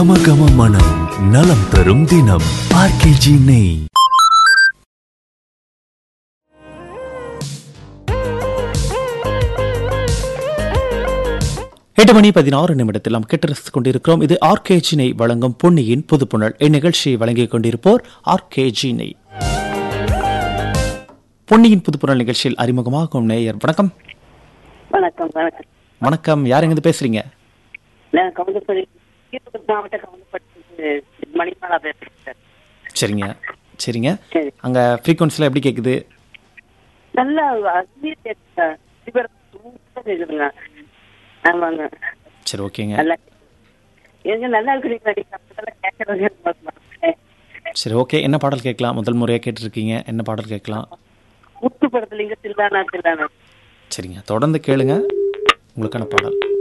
கம கம மனம் நலம் தரும் தினம் ஆர்கேஜி நெய் எட்டு மணி பதினாறு நிமிடத்தில் நாம் கேட்டரசித்துக் கொண்டிருக்கிறோம் இது ஆர்கேஜினை வழங்கும் பொன்னியின் புதுப்புணல் இந்நிகழ்ச்சியை வழங்கிக் கொண்டிருப்போர் ஆர்கேஜினை பொன்னியின் புதுப்புணல் நிகழ்ச்சியில் அறிமுகமாகும் நேயர் வணக்கம் வணக்கம் வணக்கம் வணக்கம் யார் எங்கிருந்து பேசுறீங்க நான் கவுண்டப்பள்ளி ஈரோடு மாவட்ட கவுண்டப்பள்ளி மணிமாலா பேசுறேன் சார் சரிங்க சரிங்க சரி அங்க ஃப்ரீக்வன்சில எப்படி கேக்குது நல்லா அருமையா கேக்குது சார் இவர் சூப்பரா கேக்குதுங்க ஆமாங்க சரி ஓகேங்க நல்லா எங்க நல்லா இருக்கிறீங்க நீங்க அப்பதான் கேட்கறது சரி ஓகே என்ன பாடல் கேட்கலாம் முதல் முறையா கேட்டிருக்கீங்க என்ன பாடல் கேட்கலாம் முத்து படத்துலங்க தில்லானா தில்லானா சரிங்க தொடர்ந்து கேளுங்க உங்களுக்கான பாடல்